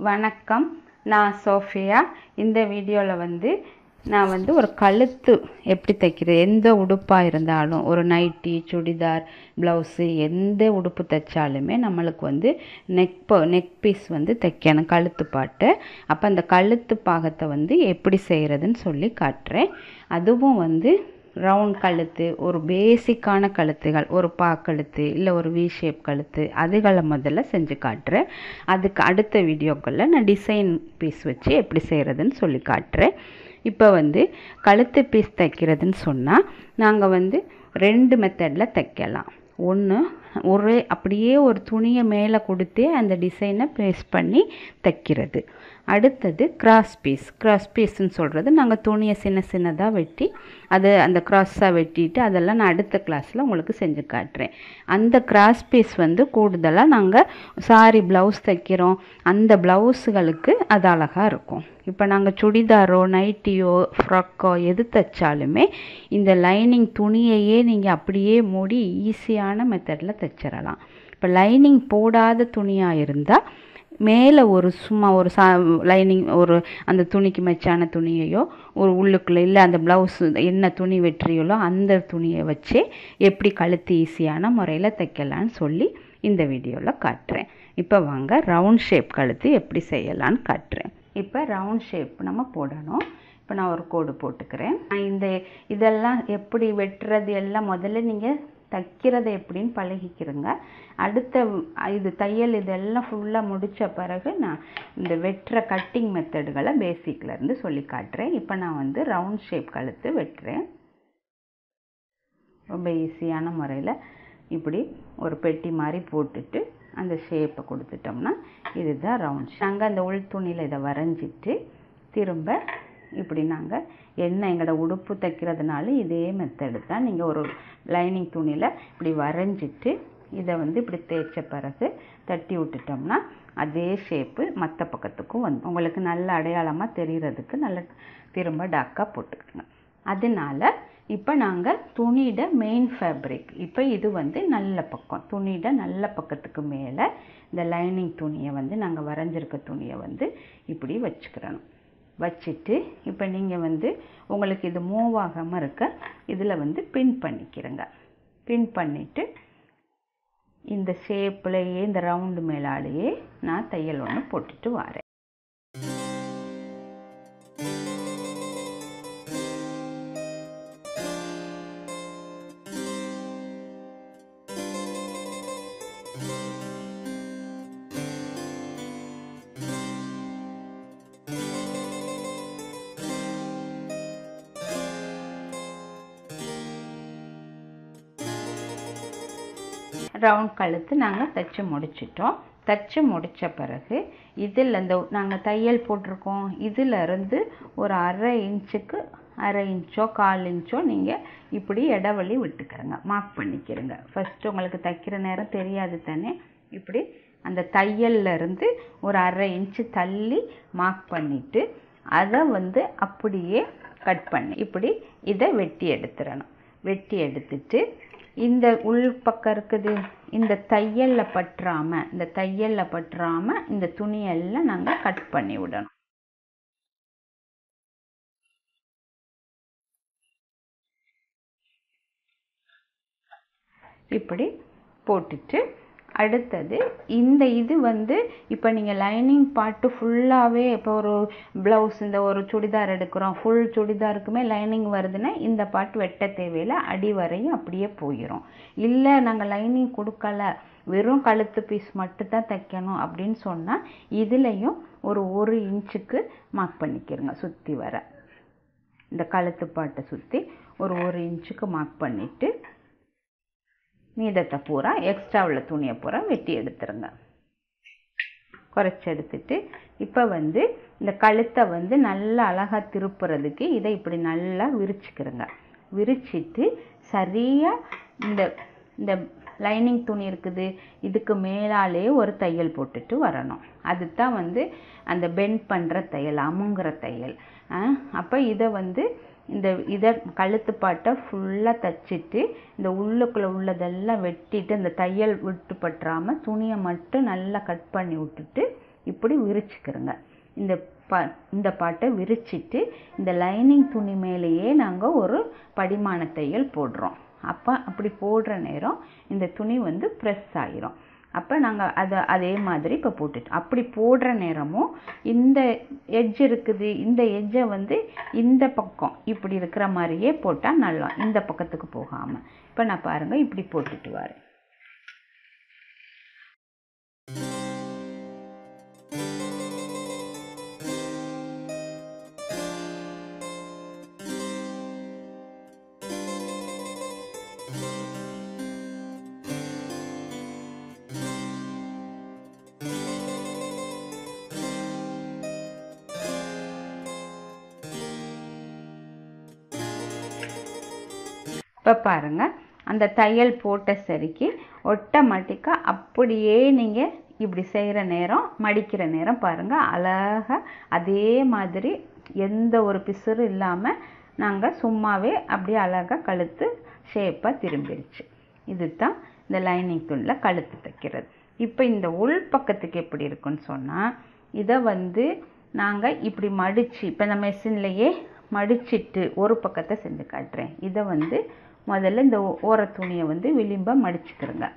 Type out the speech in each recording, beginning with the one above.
வணக்கம் நான் சோஃபியா இந்த வீடியோவில் வந்து நான் வந்து ஒரு கழுத்து எப்படி தைக்கிறது எந்த உடுப்பாக இருந்தாலும் ஒரு நைட்டி சுடிதார் ப்ளவுஸு எந்த உடுப்பு தைச்சாலுமே நம்மளுக்கு வந்து நெக் ப நெக் பீஸ் வந்து தைக்கணும் கழுத்து பாட்டை அப்போ அந்த கழுத்து பாகத்தை வந்து எப்படி செய்கிறதுன்னு சொல்லி காட்டுறேன் அதுவும் வந்து ரவுண்ட் கழுத்து ஒரு பேசிக்கான கழுத்துகள் ஒரு பா கழுத்து இல்லை ஒரு வி ஷேப் கழுத்து அதுகளை முதல்ல செஞ்சு காட்டுறேன் அதுக்கு அடுத்த வீடியோக்களில் நான் டிசைன் பீஸ் வச்சு எப்படி செய்கிறதுன்னு சொல்லி காட்டுறேன் இப்போ வந்து கழுத்து பீஸ் தைக்கிறதுன்னு சொன்னால் நாங்கள் வந்து ரெண்டு மெத்தடில் தைக்கலாம் ஒன்று ஒரே அப்படியே ஒரு துணியை மேலே கொடுத்தே அந்த டிசைனை பேஸ்ட் பண்ணி தைக்கிறது அடுத்தது கிராஸ் பீஸ் கிராஸ் பீஸ்ன்னு சொல்கிறது நாங்கள் துணியை சின்ன சின்னதாக வெட்டி அது அந்த கிராஸாக வெட்டிட்டு அதெல்லாம் நான் அடுத்த கிளாஸில் உங்களுக்கு செஞ்சு காட்டுறேன் அந்த கிராஸ் பீஸ் வந்து கூடுதலாக நாங்கள் சாரி ப்ளவுஸ் தைக்கிறோம் அந்த ப்ளவுஸுகளுக்கு அது அழகாக இருக்கும் இப்போ நாங்கள் சுடிதாரோ நைட்டியோ ஃப்ராக்கோ எது தைச்சாலுமே இந்த லைனிங் துணியையே நீங்கள் அப்படியே மூடி ஈஸியான மெத்தடில் தைச்சிடலாம் இப்போ லைனிங் போடாத துணியாக இருந்தால் மேலே ஒரு சும்மா ஒரு சா லைனிங் ஒரு அந்த துணிக்கு மெச்சான துணியையோ ஒரு உள்ளுக்குள்ளே இல்லை அந்த ப்ளவுஸ் என்ன துணி வெட்டுறியோ அந்த துணியை வச்சே எப்படி கழுத்து ஈஸியான முறையில் தைக்கலான்னு சொல்லி இந்த வீடியோவில் காட்டுறேன் இப்போ வாங்க ரவுண்ட் ஷேப் கழுத்து எப்படி செய்யலான்னு காட்டுறேன் இப்போ ரவுண்ட் ஷேப் நம்ம போடணும் இப்போ நான் ஒரு கோடு போட்டுக்கிறேன் இந்த இதெல்லாம் எப்படி வெட்டுறது எல்லாம் முதல்ல நீங்கள் தைக்கிறத எப்படின்னு பழகிக்கிறங்க அடுத்த இது தையல் இதெல்லாம் ஃபுல்லாக முடித்த பிறகு நான் இந்த வெட்டுற கட்டிங் மெத்தடுகளை பேசிக்லேருந்து சொல்லி காட்டுறேன் இப்போ நான் வந்து ரவுண்ட் ஷேப் கழுத்து வெட்டுறேன் ரொம்ப ஈஸியான முறையில் இப்படி ஒரு பெட்டி மாதிரி போட்டுட்டு அந்த ஷேப்பை கொடுத்துட்டோம்னா இதுதான் ரவுண்ட் நாங்கள் அந்த உள் துணியில் இதை வரைஞ்சிட்டு திரும்ப இப்படி நாங்கள் என்ன எங்களோட உடுப்பு தைக்கிறதுனால இதே மெத்தடு தான் நீங்கள் ஒரு லைனிங் துணியில் இப்படி வரைஞ்சிட்டு இதை வந்து இப்படி தேய்ச்ச பிறகு தட்டி விட்டுட்டோம்னா அதே ஷேப்பு மற்ற பக்கத்துக்கும் வந்து உங்களுக்கு நல்ல அடையாளமாக தெரிகிறதுக்கு நல்ல திரும்ப டாக்காக போட்டுக்கோங்க அதனால இப்போ நாங்கள் துணியிட மெயின் ஃபேப்ரிக் இப்போ இது வந்து நல்ல பக்கம் துணியிட நல்ல பக்கத்துக்கு மேலே இந்த லைனிங் துணியை வந்து நாங்கள் வரைஞ்சிருக்க துணியை வந்து இப்படி வச்சுக்கிறணும் வச்சுட்டு இப்போ நீங்கள் வந்து உங்களுக்கு இது மூவ் ஆகாமல் இருக்க இதில் வந்து பின் பண்ணிக்கிறங்க பின் பண்ணிவிட்டு இந்த ஷேப்லேயே இந்த ரவுண்டு மேலாலேயே நான் தையல் ஒன்று போட்டுட்டு வரேன் ரவுண்ட் கழுத்து நாங்கள் தைச்சி முடிச்சிட்டோம் தைச்சி முடித்த பிறகு இதில் இந்த நாங்கள் தையல் போட்டிருக்கோம் இதிலிருந்து ஒரு அரை இன்ச்சுக்கு அரை இன்ச்சோ கால் இன்ச்சோ நீங்கள் இப்படி இடைவெளி விட்டுக்கிறங்க மார்க் பண்ணிக்கிறங்க ஃபஸ்ட்டு உங்களுக்கு தைக்கிற நேரம் தெரியாது தானே இப்படி அந்த தையல்லேருந்து ஒரு அரை இன்ச்சு தள்ளி மார்க் பண்ணிவிட்டு அதை வந்து அப்படியே கட் பண்ணி இப்படி இதை வெட்டி எடுத்துடணும் வெட்டி எடுத்துட்டு இந்த உள் பக்கம் இருக்குது இந்த தையலில் பற்றாமல் இந்த தையலில் பற்றாமல் இந்த துணியெல்லாம் நாங்கள் கட் பண்ணி விடணும் இப்படி போட்டுட்டு அடுத்தது இந்த இது வந்து இப்போ நீங்கள் லைனிங் பாட்டு ஃபுல்லாகவே இப்போ ஒரு ப்ளவுஸ் இந்த ஒரு சுடிதார் எடுக்கிறோம் ஃபுல் சுடிதாருக்குமே லைனிங் வருதுன்னா இந்த பாட்டு வெட்ட தேவையில்லை அடி வரையும் அப்படியே போயிடும் இல்லை நாங்கள் லைனிங் கொடுக்கல வெறும் கழுத்து பீஸ் மட்டும் தான் தைக்கணும் அப்படின்னு சொன்னால் இதுலேயும் ஒரு ஒரு இன்ச்சுக்கு மார்க் பண்ணிக்கிறங்க சுற்றி வர இந்த கழுத்து பாட்டை சுற்றி ஒரு ஒரு இன்ச்சுக்கு மார்க் பண்ணிவிட்டு மீதத்தை பூரா எக்ஸ்ட்ரா உள்ள துணியை பூரா வெட்டி எடுத்துருங்க குறைச்சி எடுத்துட்டு இப்போ வந்து இந்த கழுத்தை வந்து நல்லா அழகாக திருப்புறதுக்கு இதை இப்படி நல்லா விரிச்சுக்கிறங்க விரிச்சிட்டு சரியாக இந்த இந்த லைனிங் துணி இருக்குது இதுக்கு மேலாலே ஒரு தையல் போட்டுட்டு வரணும் அதுதான் வந்து அந்த பெண்ட் பண்ணுற தையல் அமுங்குற தையல் அப்போ இதை வந்து இந்த இதை கழுத்து பாட்டை ஃபுல்லாக தைச்சிட்டு இந்த உள்ளுக்குள்ளே உள்ளதெல்லாம் வெட்டிட்டு இந்த தையல் விட்டு பற்றாமல் துணியை மட்டும் நல்லா கட் பண்ணி விட்டுட்டு இப்படி விரிச்சுக்கிறோங்க இந்த பா இந்த பாட்டை விரிச்சிட்டு இந்த லைனிங் துணி மேலேயே நாங்கள் ஒரு படிமான தையல் போடுறோம் அப்போ அப்படி போடுற நேரம் இந்த துணி வந்து ப்ரெஸ் ஆயிரும் அப்போ நாங்கள் அதை அதே மாதிரி இப்போ போட்டுட்டோம் அப்படி போடுற நேரமும் இந்த எட்ஜ் இருக்குது இந்த எட்ஜை வந்து இந்த பக்கம் இப்படி இருக்கிற மாதிரியே போட்டால் நல்லா இந்த பக்கத்துக்கு போகாமல் இப்போ நான் பாருங்கள் இப்படி போட்டுட்டு வரேன் இப்போ பாருங்கள் அந்த தையல் போட்ட சரிக்கு ஆட்டோமேட்டிக்காக அப்படியே நீங்கள் இப்படி செய்கிற நேரம் மடிக்கிற நேரம் பாருங்கள் அழகாக அதே மாதிரி எந்த ஒரு பிசுறு இல்லாமல் நாங்கள் சும்மாவே அப்படியே அழகாக கழுத்து ஷேப்பாக திரும்பிடுச்சு இது தான் இந்த லைனிங் துணியில் கழுத்து தைக்கிறது இப்போ இந்த உள் பக்கத்துக்கு எப்படி இருக்குன்னு சொன்னால் இதை வந்து நாங்கள் இப்படி மடித்து இப்போ இந்த மெஷின்லேயே மடிச்சிட்டு ஒரு பக்கத்தை செஞ்சு காட்டுறேன் இதை வந்து முதல்ல இந்த ஓர துணியை வந்து விளிம்ப மடிச்சுக்கிறோங்க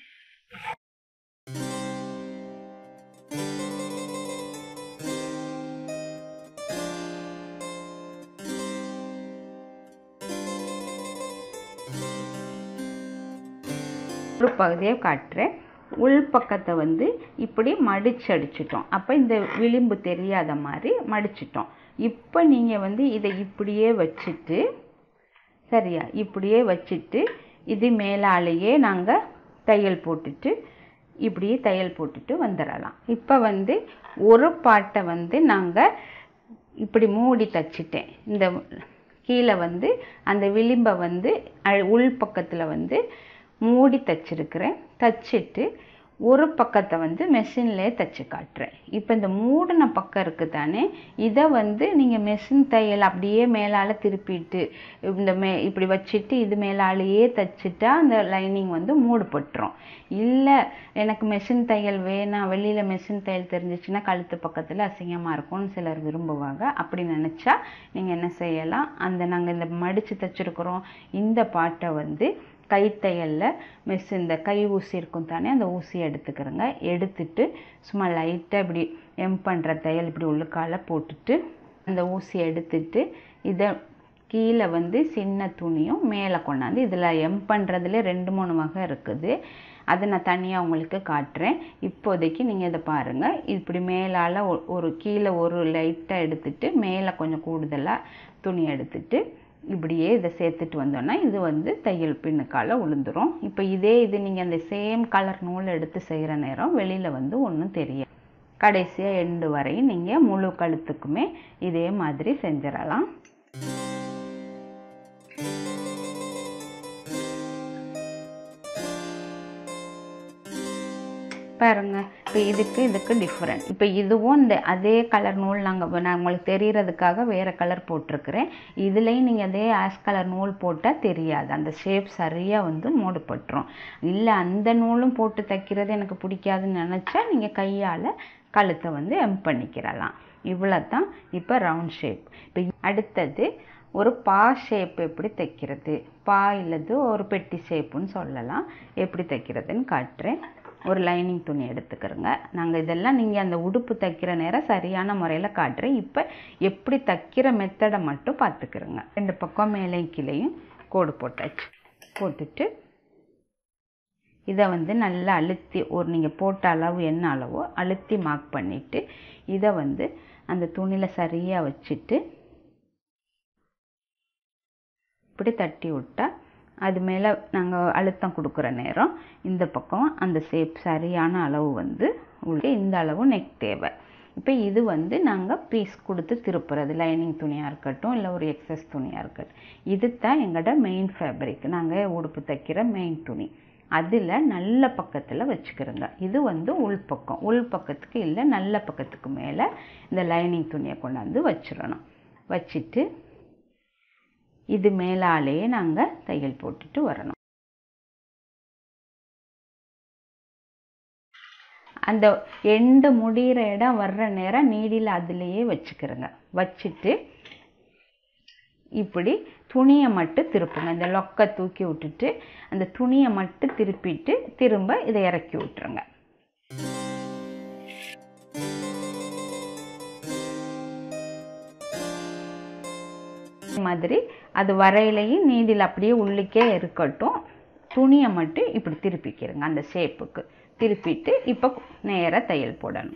ஒரு பகுதியை காட்டுறேன் உள் பக்கத்தை வந்து இப்படி மடிச்சு அடிச்சிட்டோம் அப்போ இந்த விளிம்பு தெரியாத மாதிரி மடிச்சிட்டோம் இப்போ நீங்கள் வந்து இதை இப்படியே வச்சுட்டு சரியா இப்படியே வச்சுட்டு இது மேலாலேயே நாங்கள் தையல் போட்டுட்டு இப்படியே தையல் போட்டுட்டு வந்துடலாம் இப்போ வந்து ஒரு பாட்டை வந்து நாங்கள் இப்படி மூடி தச்சிட்டேன் இந்த கீழே வந்து அந்த விளிம்பை வந்து அ- உள் பக்கத்தில் வந்து மூடி தச்சிருக்கிறேன் தச்சிட்டு ஒரு பக்கத்தை வந்து மெஷின்லேயே தச்சு காட்டுறேன் இப்போ இந்த மூடின பக்கம் இருக்குது தானே இதை வந்து நீங்கள் மெஷின் தையல் அப்படியே மேலால் திருப்பிட்டு இந்த மே இப்படி வச்சுட்டு இது மேலாலேயே தச்சுட்டா அந்த லைனிங் வந்து மூடுபட்டுரும் இல்லை எனக்கு மெஷின் தையல் வேணாம் வெளியில் மெஷின் தையல் தெரிஞ்சிச்சுன்னா கழுத்து பக்கத்தில் அசிங்கமாக இருக்கும்னு சிலர் விரும்புவாங்க அப்படி நினச்சா நீங்கள் என்ன செய்யலாம் அந்த நாங்கள் இந்த மடித்து தச்சிருக்கிறோம் இந்த பாட்டை வந்து கைத்தையலில் மிஸ் இந்த கை ஊசி இருக்கும் தானே அந்த ஊசியை எடுத்துக்கிறோங்க எடுத்துட்டு சும்மா லைட்டாக இப்படி எம் பண்ணுற தையல் இப்படி உள்ளுக்கால போட்டுட்டு அந்த ஊசியை எடுத்துட்டு இதை கீழே வந்து சின்ன துணியும் மேலே கொண்டாந்து இதில் எம் பண்ணுறதுல ரெண்டு மூணு வகை இருக்குது அதை நான் தனியாக உங்களுக்கு காட்டுறேன் இப்போதைக்கு நீங்கள் இதை பாருங்கள் இப்படி மேலால் ஒரு கீழே ஒரு லைட்டாக எடுத்துட்டு மேலே கொஞ்சம் கூடுதலாக துணி எடுத்துட்டு இப்படியே இதை சேர்த்துட்டு வந்தோன்னா இது வந்து தையல் பின்னுக்கால உளுந்துரும் இப்போ இதே இது நீங்கள் அந்த சேம் கலர் நூல் எடுத்து செய்கிற நேரம் வெளியில் வந்து ஒன்றும் தெரியாது கடைசியாக எண்டு வரையும் நீங்கள் முழு கழுத்துக்குமே இதே மாதிரி செஞ்சிடலாம் பாருங்க இப்போ இதுக்கு இதுக்கு டிஃப்ரெண்ட் இப்போ இதுவும் இந்த அதே கலர் நூல் நாங்கள் நான் உங்களுக்கு தெரியறதுக்காக வேறு கலர் போட்டிருக்கிறேன் இதுலேயும் நீங்கள் அதே ஆஷ் கலர் நூல் போட்டால் தெரியாது அந்த ஷேப் சரியாக வந்து மூடுபட்டுரும் இல்லை அந்த நூலும் போட்டு தைக்கிறது எனக்கு பிடிக்காதுன்னு நினச்சா நீங்கள் கையால் கழுத்தை வந்து எம் பண்ணிக்கிறலாம் இவ்வளோ தான் இப்போ ரவுண்ட் ஷேப் இப்போ அடுத்தது ஒரு பா ஷேப் எப்படி தைக்கிறது பா இல்லது ஒரு பெட்டி ஷேப்புன்னு சொல்லலாம் எப்படி தைக்கிறதுன்னு காட்டுறேன் ஒரு லைனிங் துணி எடுத்துக்கிறோங்க நாங்கள் இதெல்லாம் நீங்கள் அந்த உடுப்பு தைக்கிற நேரம் சரியான முறையில் காட்டுறேன் இப்போ எப்படி தைக்கிற மெத்தடை மட்டும் பார்த்துக்கிறோங்க ரெண்டு பக்கம் மேலே கீழேயும் கோடு போட்டாச்சு போட்டுட்டு இதை வந்து நல்லா அழுத்தி ஒரு நீங்கள் போட்ட அளவு என்ன அளவோ அழுத்தி மார்க் பண்ணிவிட்டு இதை வந்து அந்த துணியில் சரியாக வச்சுட்டு இப்படி தட்டி விட்டா அது மேலே நாங்கள் அழுத்தம் கொடுக்குற நேரம் இந்த பக்கம் அந்த ஷேப் சரியான அளவு வந்து உள்ள இந்த அளவு நெக் தேவை இப்போ இது வந்து நாங்கள் பீஸ் கொடுத்து திருப்புறது லைனிங் துணியாக இருக்கட்டும் இல்லை ஒரு எக்ஸஸ் துணியாக இருக்கட்டும் இது தான் எங்களோட மெயின் ஃபேப்ரிக் நாங்கள் உடுப்பு தைக்கிற மெயின் துணி அதில் நல்ல பக்கத்தில் வச்சுக்கிறோங்க இது வந்து உள் பக்கம் உள் பக்கத்துக்கு இல்லை நல்ல பக்கத்துக்கு மேலே இந்த லைனிங் துணியை கொண்டாந்து வச்சிடணும் வச்சுட்டு இது மேலாலேயே நாங்கள் தையல் போட்டுட்டு வரணும் அந்த எண்டு முடிகிற இடம் வர்ற நேரம் நீடில் அதுலேயே வச்சுக்கிறோங்க வச்சுட்டு இப்படி துணியை மட்டும் திருப்புங்க இந்த லொக்கை தூக்கி விட்டுட்டு அந்த துணியை மட்டும் திருப்பிட்டு திரும்ப இதை இறக்கி விட்டுருங்க மாதிரி அது வரையிலையும் நீடில் அப்படியே உள்ளுக்கே இருக்கட்டும் துணியை மட்டும் இப்படி திருப்பிக்கிறங்க அந்த ஷேப்புக்கு திருப்பிட்டு இப்போ நேராக தையல் போடணும்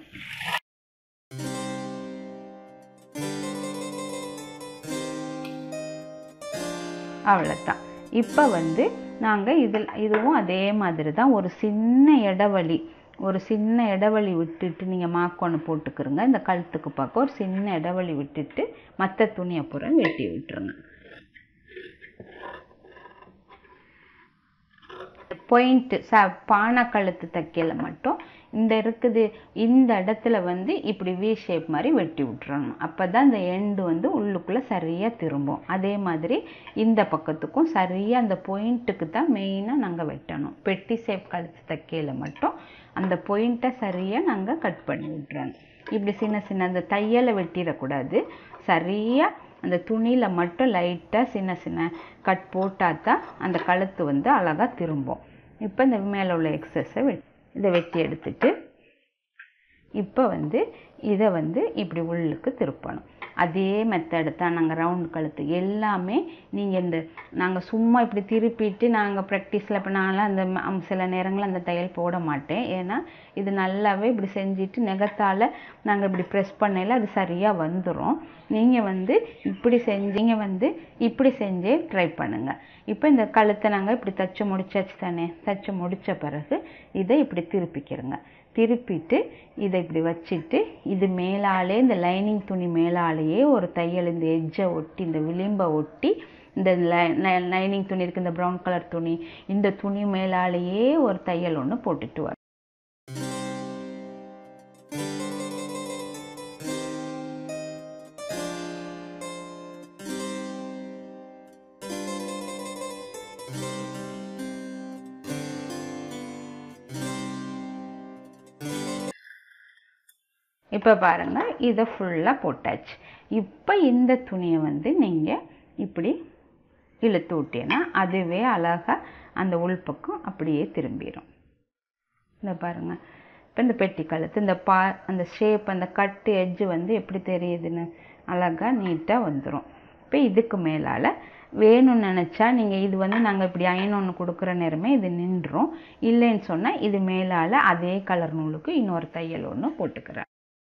அவ்வளோதான் இப்போ வந்து நாங்கள் இதில் இதுவும் அதே மாதிரி தான் ஒரு சின்ன இடைவெளி ஒரு சின்ன இடைவெளி விட்டுட்டு நீங்கள் மாக்கொன்று போட்டுக்கிறங்க இந்த கழுத்துக்கு பக்கம் ஒரு சின்ன இடைவெளி விட்டுட்டு மற்ற துணியை பூரா வெட்டி விட்டுருங்க பாயிண்ட்டு ச பானை கழுத்து தைக்கல மட்டும் இந்த இருக்குது இந்த இடத்துல வந்து இப்படி வி ஷேப் மாதிரி வெட்டி விட்டுறணும் அப்போ தான் இந்த எண்டு வந்து உள்ளுக்குள்ளே சரியாக திரும்பும் அதே மாதிரி இந்த பக்கத்துக்கும் சரியாக அந்த பாயிண்ட்டுக்கு தான் மெயினாக நாங்கள் வெட்டணும் பெட்டி ஷேப் கழுத்து தைக்கல மட்டும் அந்த பாயிண்ட்டை சரியாக நாங்கள் கட் பண்ணி விட்டுறணும் இப்படி சின்ன சின்ன அந்த தையலை வெட்டிடக்கூடாது சரியாக அந்த துணியில் மட்டும் லைட்டாக சின்ன சின்ன கட் போட்டால் தான் அந்த கழுத்து வந்து அழகாக திரும்பும் இப்போ இந்த மேலே உள்ள எக்ஸஸை வெ இதை வெட்டி எடுத்துட்டு இப்போ வந்து இதை வந்து இப்படி உள்ளுக்கு திருப்பணும் அதே மெத்தடு தான் நாங்கள் ரவுண்ட் கழுத்து எல்லாமே நீங்கள் இந்த நாங்கள் சும்மா இப்படி திருப்பிட்டு நாங்கள் ப்ராக்டிஸில் இப்போ நான்லாம் அந்த ம- சில நேரங்களில் அந்த தையல் போட மாட்டேன் ஏன்னா இது நல்லாவே இப்படி செஞ்சுட்டு நெகத்தால் நாங்கள் இப்படி ப்ரெஸ் பண்ணையில் அது சரியாக வந்துடும் நீங்கள் வந்து இப்படி செஞ்சீங்க வந்து இப்படி செஞ்சே ட்ரை பண்ணுங்கள் இப்போ இந்த கழுத்தை நாங்கள் இப்படி தச்சு முடிச்சாச்சு தானே தச்சு முடித்த பிறகு இதை இப்படி திருப்பிக்கிறோங்க திருப்பிட்டு இதை இப்படி வச்சுட்டு இது மேலாலே இந்த லைனிங் துணி மேலாலேயே ஒரு தையல் இந்த எட்ஜை ஒட்டி இந்த விளிம்பை ஒட்டி இந்த லைனிங் துணி இருக்கு இந்த ப்ரௌன் கலர் துணி இந்த துணி மேலாலேயே ஒரு தையல் ஒன்று போட்டுட்டு வர இப்போ பாருங்க இதை ஃபுல்லாக போட்டாச்சு இப்போ இந்த துணியை வந்து நீங்கள் இப்படி இழுத்து விட்டீங்கன்னா அதுவே அழகாக அந்த உள்பக்கம் அப்படியே திரும்பிடும் இந்த பாருங்க இப்போ இந்த பெட்டி கழுத்து இந்த பா அந்த ஷேப் அந்த கட்டு எட்ஜு வந்து எப்படி தெரியுதுன்னு அழகாக நீட்டாக வந்துடும் இப்போ இதுக்கு மேலால் வேணும்னு நினச்சா நீங்கள் இது வந்து நாங்கள் இப்படி அயன் ஒன்று கொடுக்குற நேரமே இது நின்றும் இல்லைன்னு சொன்னால் இது மேலால் அதே கலர் நூலுக்கு இன்னொரு தையல் ஒன்று போட்டுக்கிறேன்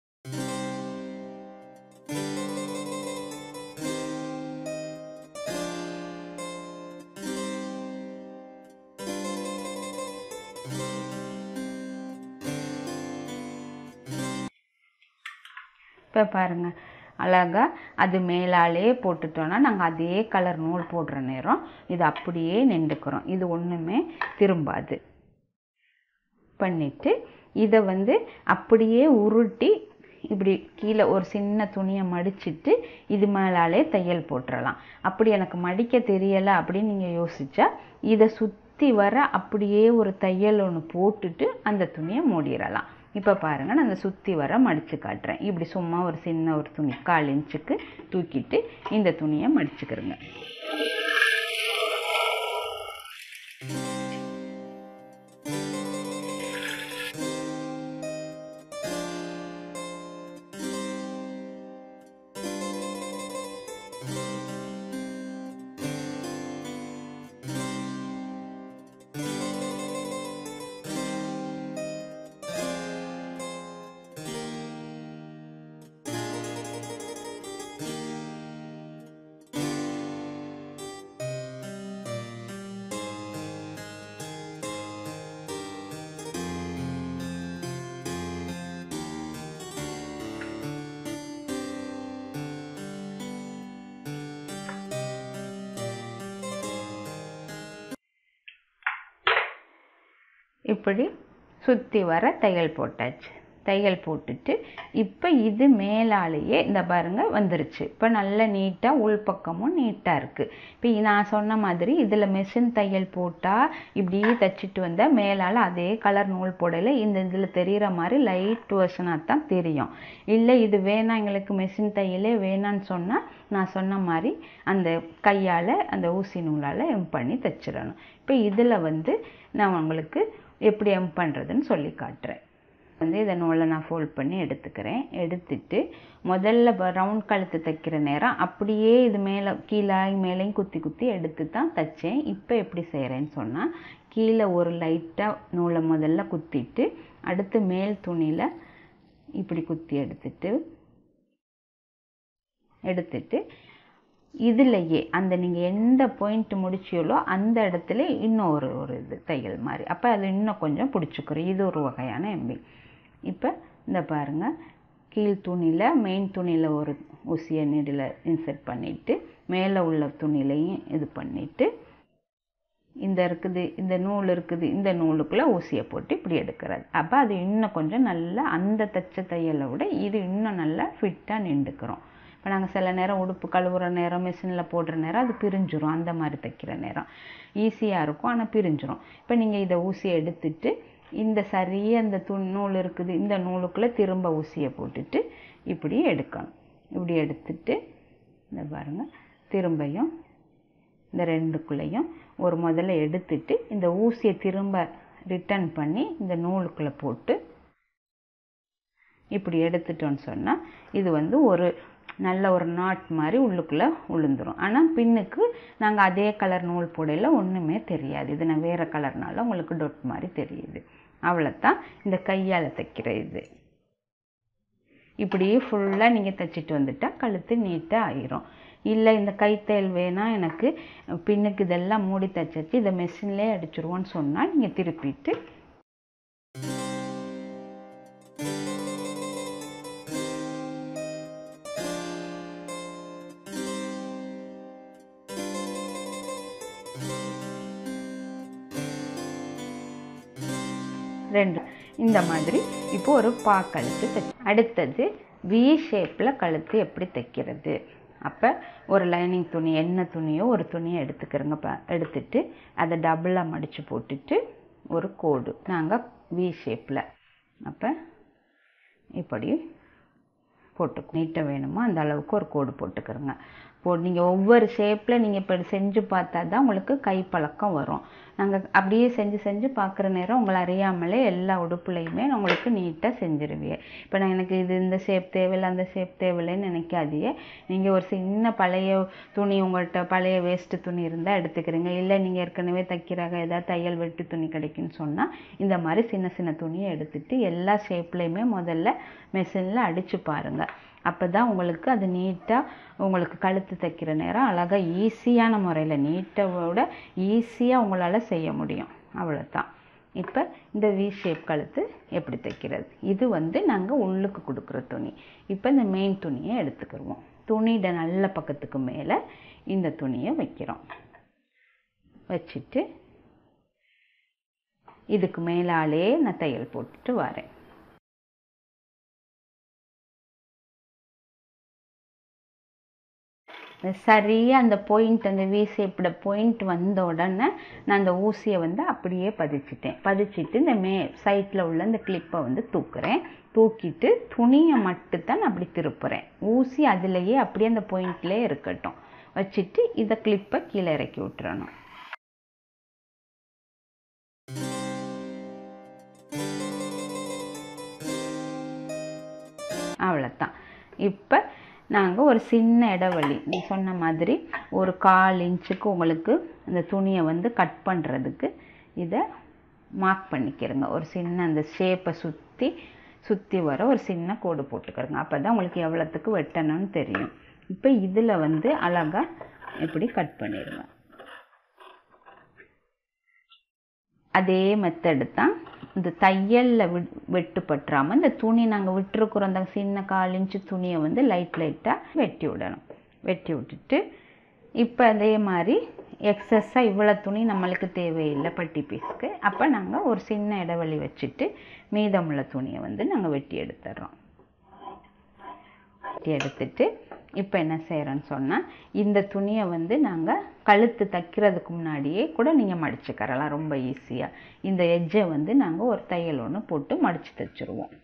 இப்போ பாருங்க அழகா அது மேலாலே போட்டுட்டோன்னா நாங்கள் அதே கலர் நூல் போடுற நேரம் இது அப்படியே நின்றுக்கிறோம் இது ஒன்றுமே திரும்பாது பண்ணிட்டு இதை வந்து அப்படியே உருட்டி இப்படி கீழே ஒரு சின்ன துணியை மடிச்சிட்டு இது மேலாலே தையல் போட்டுறலாம் அப்படி எனக்கு மடிக்க தெரியலை அப்படின்னு நீங்கள் யோசிச்சா இதை சுற்றி வர அப்படியே ஒரு தையல் ஒன்று போட்டுட்டு அந்த துணியை மூடிடலாம் இப்போ பாருங்கள் நான் அந்த சுற்றி வர மடித்து காட்டுறேன் இப்படி சும்மா ஒரு சின்ன ஒரு துணி கால் இன்ச்சுக்கு தூக்கிட்டு இந்த துணியை மடிச்சுக்கிறேங்க இப்படி சுற்றி வர தையல் போட்டாச்சு தையல் போட்டுட்டு இப்போ இது மேலாலேயே இந்த பாருங்க வந்துருச்சு இப்போ நல்ல நீட்டாக உள்பக்கமும் நீட்டாக இருக்குது இப்போ நான் சொன்ன மாதிரி இதில் மிஷின் தையல் போட்டால் இப்படியே தைச்சிட்டு வந்தால் மேலால் அதே கலர் நூல் போடல இந்த இதில் தெரிகிற மாதிரி லைட் வேர்ஷனாக தான் தெரியும் இல்லை இது வேணாம் எங்களுக்கு மிஷின் தையலே வேணான்னு சொன்னால் நான் சொன்ன மாதிரி அந்த கையால் அந்த ஊசி நூலால் எம் பண்ணி தைச்சிடணும் இப்போ இதில் வந்து நான் உங்களுக்கு எப்படி எம் பண்ணுறதுன்னு சொல்லி காட்டுறேன் வந்து இதை நூலை நான் ஃபோல்ட் பண்ணி எடுத்துக்கிறேன் எடுத்துட்டு முதல்ல ரவுண்ட் கழுத்து தைக்கிற நேரம் அப்படியே இது மேலே கீழே மேலேயும் குத்தி குத்தி எடுத்து தான் தைச்சேன் இப்போ எப்படி செய்கிறேன்னு சொன்னால் கீழே ஒரு லைட்டாக நூலை முதல்ல குத்திட்டு அடுத்து மேல் துணியில் இப்படி குத்தி எடுத்துட்டு எடுத்துட்டு இதுலையே அந்த நீங்கள் எந்த பாயிண்ட் முடிச்சியலோ அந்த இடத்துல இன்னும் ஒரு ஒரு இது தையல் மாதிரி அப்போ அது இன்னும் கொஞ்சம் பிடிச்சிக்கிறோம் இது ஒரு வகையான எம்பி இப்போ இந்த பாருங்கள் கீழ் துணியில் மெயின் துணியில் ஒரு ஊசியை நீடில் இன்செர்ட் பண்ணிவிட்டு மேலே உள்ள துணிலையும் இது பண்ணிவிட்டு இந்த இருக்குது இந்த நூல் இருக்குது இந்த நூலுக்குள்ளே ஊசியை போட்டு இப்படி எடுக்கிறது அப்போ அது இன்னும் கொஞ்சம் நல்லா அந்த தச்ச தையலை விட இது இன்னும் நல்லா ஃபிட்டாக நின்றுக்கிறோம் இப்போ நாங்கள் சில நேரம் உடுப்பு கழுவுற நேரம் மிஷினில் போடுற நேரம் அது பிரிஞ்சிரும் அந்த மாதிரி தைக்கிற நேரம் ஈஸியாக இருக்கும் ஆனால் பிரிஞ்சிரும் இப்போ நீங்கள் இதை ஊசியை எடுத்துட்டு இந்த சரியாக இந்த து நூல் இருக்குது இந்த நூலுக்குள்ளே திரும்ப ஊசியை போட்டுட்டு இப்படி எடுக்கணும் இப்படி எடுத்துட்டு இந்த பாருங்கள் திரும்பியும் இந்த ரெண்டுக்குள்ளேயும் ஒரு முதல்ல எடுத்துட்டு இந்த ஊசியை திரும்ப ரிட்டர்ன் பண்ணி இந்த நூலுக்குள்ளே போட்டு இப்படி எடுத்துட்டோன்னு சொன்னால் இது வந்து ஒரு நல்ல ஒரு நாட் மாதிரி உள்ளுக்குள்ளே உளுந்துரும் ஆனால் பின்னுக்கு நாங்கள் அதே கலர் நூல் போடையில் ஒன்றுமே தெரியாது இது நான் வேறு கலர்னால உங்களுக்கு டொட் மாதிரி தெரியுது அவ்வளோத்தான் இந்த கையால் தைக்கிற இது இப்படியே ஃபுல்லாக நீங்கள் தைச்சிட்டு வந்துட்டால் கழுத்து நீட்டாக ஆயிரும் இல்லை இந்த கைத்தையல் வேணால் எனக்கு பின்னுக்கு இதெல்லாம் மூடி தைச்சாச்சு இதை மெஷின்லேயே அடிச்சிருவோன்னு சொன்னால் நீங்கள் திருப்பிட்டு ரெண்டு இந்த மாதிரி இப்போ ஒரு பா கழுத்து தைச்சு அடுத்தது வி ஷேப்பில் கழுத்து எப்படி தைக்கிறது அப்போ ஒரு லைனிங் துணி என்ன துணியோ ஒரு துணியை எடுத்துக்கிறோங்க ப எடுத்துட்டு அதை டபுளாக மடித்து போட்டுட்டு ஒரு கோடு நாங்கள் வி ஷேப்பில் அப்போ இப்படி போட்டு நீட்டாக வேணுமோ அந்த அளவுக்கு ஒரு கோடு போட்டுக்கிறோங்க போ நீங்கள் ஒவ்வொரு ஷேப்பில் நீங்கள் இப்போ செஞ்சு பார்த்தா தான் உங்களுக்கு கைப்பழக்கம் வரும் நாங்கள் அப்படியே செஞ்சு செஞ்சு பார்க்குற நேரம் உங்களை அறியாமலே எல்லா உடுப்புலையுமே உங்களுக்கு நீட்டாக செஞ்சிருவீங்க இப்போ நான் எனக்கு இது இந்த ஷேப் தேவையில்லை அந்த ஷேப் தேவையில்லைன்னு நினைக்காதீங்க நீங்கள் ஒரு சின்ன பழைய துணி உங்கள்கிட்ட பழைய வேஸ்ட்டு துணி இருந்தால் எடுத்துக்கிறீங்க இல்லை நீங்கள் ஏற்கனவே தைக்கிறாங்க ஏதாவது தையல் வெட்டு துணி கிடைக்குன்னு சொன்னால் இந்த மாதிரி சின்ன சின்ன துணியை எடுத்துட்டு எல்லா ஷேப்லேயுமே முதல்ல மெஷினில் அடித்து பாருங்கள் அப்போ தான் உங்களுக்கு அது நீட்டாக உங்களுக்கு கழுத்து தைக்கிற நேரம் அழகாக ஈஸியான முறையில் நீட்டை விட ஈஸியாக உங்களால் செய்ய முடியும் அவ்வளோதான் இப்போ இந்த வி ஷேப் கழுத்து எப்படி தைக்கிறது இது வந்து நாங்கள் உள்ளுக்கு கொடுக்குற துணி இப்போ இந்த மெயின் துணியை எடுத்துக்கிடுவோம் துணியோட நல்ல பக்கத்துக்கு மேலே இந்த துணியை வைக்கிறோம் வச்சுட்டு இதுக்கு மேலாலே நான் தையல் போட்டுட்டு வரேன் சரியாக அந்த பாயிண்ட் அந்த வி ஷேப்போட பாயிண்ட் வந்த உடனே நான் அந்த ஊசியை வந்து அப்படியே பதிச்சிட்டேன் பதிச்சிட்டு இந்த மே சைட்டில் உள்ள இந்த கிளிப்பை வந்து தூக்குறேன் தூக்கிட்டு துணியை மட்டும்தான் நான் அப்படி திருப்புறேன் ஊசி அதுலேயே அப்படியே அந்த பாயிண்ட்லேயே இருக்கட்டும் வச்சுட்டு இதை கிளிப்பை கீழே இறக்கி விட்டுறணும் அவ்வளோதான் இப்போ நாங்கள் ஒரு சின்ன இடைவெளி நீ சொன்ன மாதிரி ஒரு கால் இன்ச்சுக்கு உங்களுக்கு அந்த துணியை வந்து கட் பண்ணுறதுக்கு இதை மார்க் பண்ணிக்கிறங்க ஒரு சின்ன அந்த ஷேப்பை சுற்றி சுற்றி வர ஒரு சின்ன கோடு போட்டுக்கிறங்க அப்போ தான் உங்களுக்கு எவ்வளோத்துக்கு வெட்டணும்னு தெரியும் இப்போ இதில் வந்து அழகாக இப்படி கட் பண்ணிடுங்க அதே மெத்தடு தான் இந்த தையலில் வி வெட்டு பற்றாமல் இந்த துணி நாங்கள் விட்டுருக்குறோம் அந்த சின்ன கால் இன்ச்சு துணியை வந்து லைட் லைட்டாக வெட்டி விடணும் வெட்டி விட்டுட்டு இப்போ அதே மாதிரி எக்ஸஸாக இவ்வளோ துணி நம்மளுக்கு தேவையில்லை பட்டி பீஸ்க்கு அப்போ நாங்கள் ஒரு சின்ன இடைவெளி வச்சுட்டு மீதமுள்ள துணியை வந்து நாங்கள் வெட்டி எடுத்துடுறோம் வெட்டி எடுத்துட்டு இப்போ என்ன செய்கிறோன்னு சொன்னால் இந்த துணியை வந்து நாங்கள் கழுத்து தைக்கிறதுக்கு முன்னாடியே கூட நீங்கள் மடிச்சுக்கறலாம் ரொம்ப ஈஸியாக இந்த எட்ஜை வந்து நாங்கள் ஒரு தையல் ஒன்று போட்டு மடித்து தைச்சிருவோம்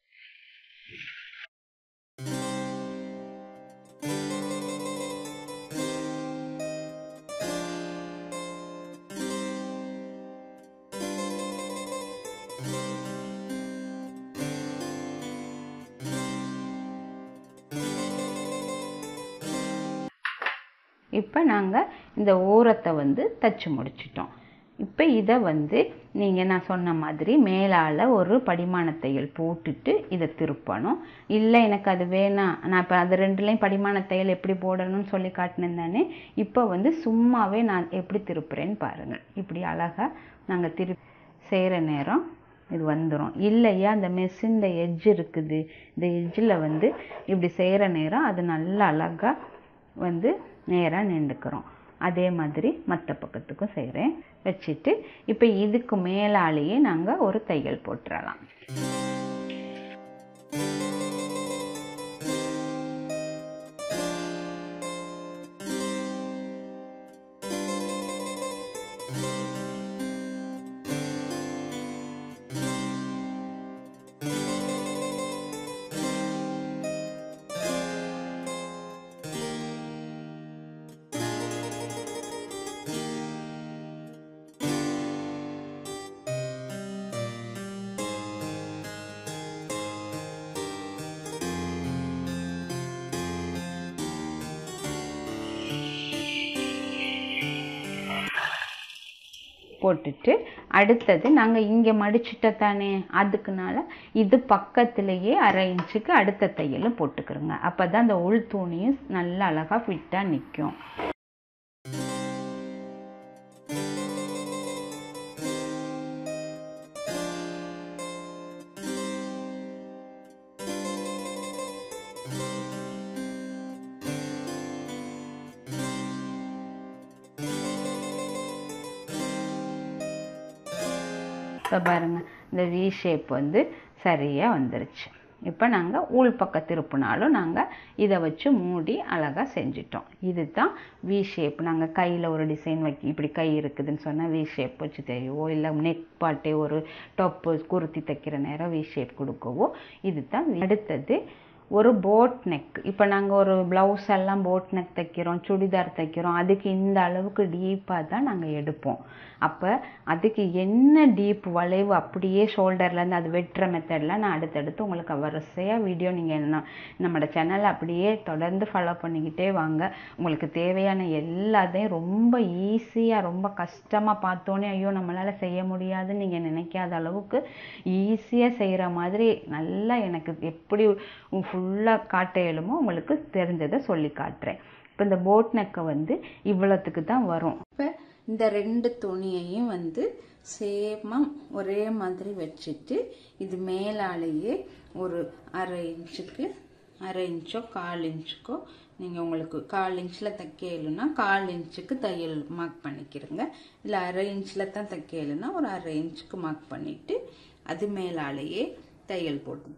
இப்போ நாங்கள் இந்த ஓரத்தை வந்து தச்சு முடிச்சிட்டோம் இப்போ இதை வந்து நீங்கள் நான் சொன்ன மாதிரி மேலால் ஒரு படிமான தையல் போட்டுட்டு இதை திருப்பணும் இல்லை எனக்கு அது வேணாம் நான் இப்போ அது ரெண்டுலேயும் படிமான தையல் எப்படி போடணும்னு சொல்லி காட்டினேன் தானே இப்போ வந்து சும்மாவே நான் எப்படி திருப்புறேன்னு பாருங்கள் இப்படி அழகாக நாங்கள் திரு செய்கிற நேரம் இது வந்துடும் இல்லையா அந்த மெஷின் இந்த எட்ஜ் இருக்குது இந்த எட்ஜில் வந்து இப்படி செய்கிற நேரம் அது நல்லா அழகாக வந்து நேராக நின்றுக்கிறோம் அதே மாதிரி மற்ற பக்கத்துக்கும் செய்கிறேன் வச்சுட்டு இப்போ இதுக்கு மேலாலேயே நாங்கள் ஒரு தையல் போட்டுறலாம் போட்டுட்டு அடுத்தது நாங்கள் இங்கே மடிச்சிட்ட தானே அதுக்குனால இது பக்கத்துலேயே அரை இன்ச்சுக்கு அடுத்த தையலும் போட்டுக்கிறோங்க அப்போ தான் அந்த உள் துணியும் நல்லா அழகாக ஃபிட்டாக நிற்கும் இப்போ பாருங்கள் இந்த வி ஷேப் வந்து சரியாக வந்துருச்சு இப்போ நாங்கள் உள் பக்கம் திருப்பினாலும் நாங்கள் இதை வச்சு மூடி அழகாக செஞ்சிட்டோம் இது தான் வி ஷேப் நாங்கள் கையில் ஒரு டிசைன் வைக்க இப்படி கை இருக்குதுன்னு சொன்னால் வி ஷேப் வச்சு தெரியவோ இல்லை நெக் பாட்டே ஒரு டொப்பு குர்த்தி தைக்கிற நேரம் வி ஷேப் கொடுக்கவோ இது தான் அடுத்தது ஒரு போட் நெக் இப்போ நாங்கள் ஒரு ப்ளவுஸ் எல்லாம் போட் நெக் தைக்கிறோம் சுடிதார் தைக்கிறோம் அதுக்கு இந்த அளவுக்கு டீப்பாக தான் நாங்கள் எடுப்போம் அப்போ அதுக்கு என்ன டீப் வளைவு அப்படியே ஷோல்டர்லேருந்து அது வெட்டுற மெத்தடில் நான் அடுத்தடுத்து உங்களுக்கு வரிசையாக வீடியோ நீங்கள் என்ன நம்மளோட சேனலை அப்படியே தொடர்ந்து ஃபாலோ பண்ணிக்கிட்டே வாங்க உங்களுக்கு தேவையான எல்லாத்தையும் ரொம்ப ஈஸியாக ரொம்ப கஷ்டமாக பார்த்தோன்னே ஐயோ நம்மளால் செய்ய முடியாதுன்னு நீங்கள் நினைக்காத அளவுக்கு ஈஸியாக செய்கிற மாதிரி நல்லா எனக்கு எப்படி ஃபுல்லாக காட்ட இயலுமோ உங்களுக்கு தெரிஞ்சதை சொல்லி காட்டுறேன் இப்போ இந்த போட் நெக்கை வந்து இவ்வளோத்துக்கு தான் வரும் இப்போ இந்த ரெண்டு துணியையும் வந்து சேமாக ஒரே மாதிரி வச்சுட்டு இது மேலாலேயே ஒரு அரை இன்ச்சுக்கு அரை இன்ச்சோ கால் இன்ச்சுக்கோ நீங்கள் உங்களுக்கு கால் இன்ச்சில் தைக்கலுன்னா கால் இன்ச்சுக்கு தையல் மார்க் பண்ணிக்கிறங்க இல்லை அரை இன்ச்சில் தான் தைக்கலுன்னா ஒரு அரை இன்ச்சுக்கு மார்க் பண்ணிவிட்டு அது மேலாலேயே தையல் போட்டு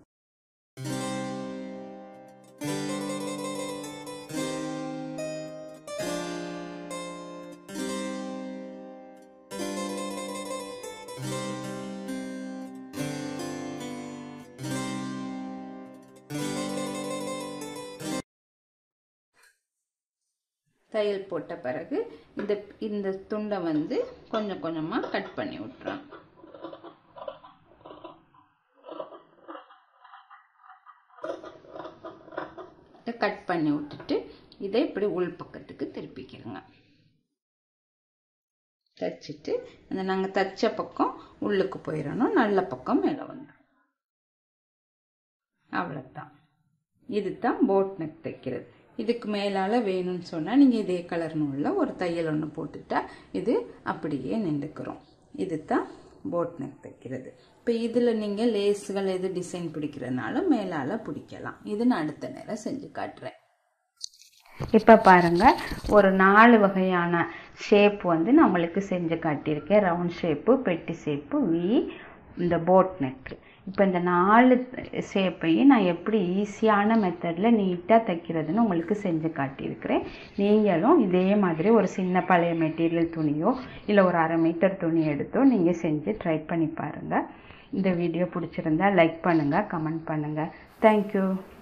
தையல் போட்ட பிறகு இந்த இந்த துண்டை வந்து கொஞ்சம் கொஞ்சமாக கட் பண்ணி விட்டுறோம் கட் பண்ணி விட்டுட்டு இதை இப்படி உள் பக்கத்துக்கு திருப்பிக்கிறோங்க தைச்சிட்டு அந்த நாங்கள் தைச்ச பக்கம் உள்ளுக்கு போயிடணும் நல்ல பக்கம் மேலே வந்துடும் அவ்வளோதான் இதுதான் போட் நெக் தைக்கிறது இதுக்கு மேலால் வேணும்னு சொன்னால் நீங்கள் இதே கலர் நூலில் ஒரு தையல் ஒன்று போட்டுட்டா இது அப்படியே நின்றுக்கிறோம் இது தான் போட் நெக் தைக்கிறது இப்போ இதில் நீங்கள் லேஸுகள் எது டிசைன் பிடிக்கிறதுனாலும் மேலால் பிடிக்கலாம் இது நான் அடுத்த நேரம் செஞ்சு காட்டுறேன் இப்போ பாருங்க ஒரு நாலு வகையான ஷேப் வந்து நான் உங்களுக்கு செஞ்சு காட்டியிருக்கேன் ரவுண்ட் ஷேப்பு பெட்டி ஷேப்பு வி இந்த போட் நெக்கு இப்போ இந்த நாலு ஷேப்பையும் நான் எப்படி ஈஸியான மெத்தடில் நீட்டாக தைக்கிறதுன்னு உங்களுக்கு செஞ்சு காட்டியிருக்கிறேன் நீங்களும் இதே மாதிரி ஒரு சின்ன பழைய மெட்டீரியல் துணியோ இல்லை ஒரு அரை மீட்டர் துணி எடுத்தோ நீங்கள் செஞ்சு ட்ரை பண்ணி பாருங்கள் இந்த வீடியோ பிடிச்சிருந்தா லைக் பண்ணுங்கள் கமெண்ட் பண்ணுங்கள் தேங்க்யூ